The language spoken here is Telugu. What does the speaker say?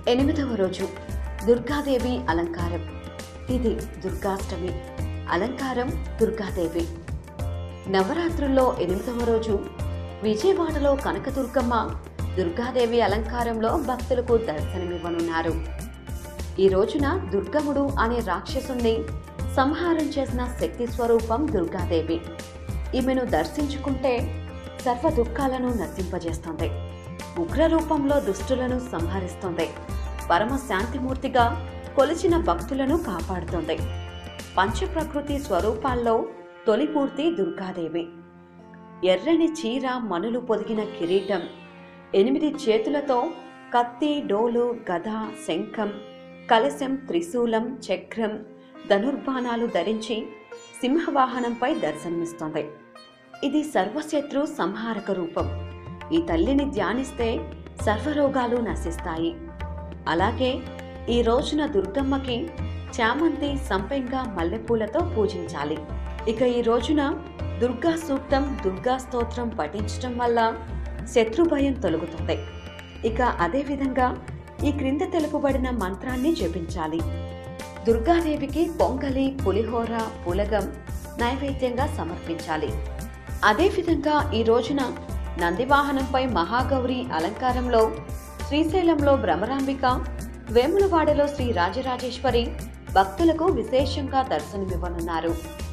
ఎనిమిదవ రోజు దుర్గాదేవి అలంకారం ఇది దుర్గాష్టమి అలంకారం దుర్గాదేవి నవరాత్రుల్లో ఎనిమిదవ రోజు విజయవాడలో కనకదుర్గమ్మ దుర్గాదేవి అలంకారంలో భక్తులకు దర్శనమివ్వనున్నారు ఈ రోజున దుర్గముడు అనే రాక్షసుణ్ణి సంహారం చేసిన శక్తి స్వరూపం దుర్గాదేవి ఈమెను దర్శించుకుంటే సర్వ దుఃఖాలను నశింపజేస్తుంది ఉగ్ర రూపంలో దుష్టులను సంహరిస్తుంది పరమ శాంతిమూర్తిగా కొలిచిన భక్తులను కాపాడుతుంది పంచప్రకృతి స్వరూపాల్లో తొలిపూర్తి దుర్గాదేవి ఎర్రని చీర మనులు పొదిగిన కిరీటం ఎనిమిది చేతులతో కత్తి డోలు గద శంఖం కలశం త్రిశూలం చక్రం ధనుర్బాణాలు ధరించి సింహవాహనంపై దర్శనమిస్తుంది ఇది సర్వశత్రు సంహారక రూపం ఈ తల్లిని ధ్యానిస్తే సర్వరోగాలు నశిస్తాయి అలాగే ఈ రోజున దుర్గమ్మకి చామంతి సంపెంగ మల్లెపూలతో పూజించాలి ఇక ఈ రోజున దుర్గా సూక్తం దుర్గా స్తోత్రం పఠించటం వల్ల శత్రు భయం తొలగుతుంది ఇక అదేవిధంగా ఈ క్రింద తెలుపబడిన మంత్రాన్ని జపించాలి దుర్గాదేవికి పొంగలి పులిహోర పులగం నైవేద్యంగా సమర్పించాలి అదేవిధంగా ఈ రోజున నందివాహనంపై మహాగౌరి అలంకారంలో శ్రీశైలంలో భ్రమరాంబిక వేములవాడలో శ్రీ రాజరాజేశ్వరి భక్తులకు విశేషంగా దర్శనమివ్వనున్నారు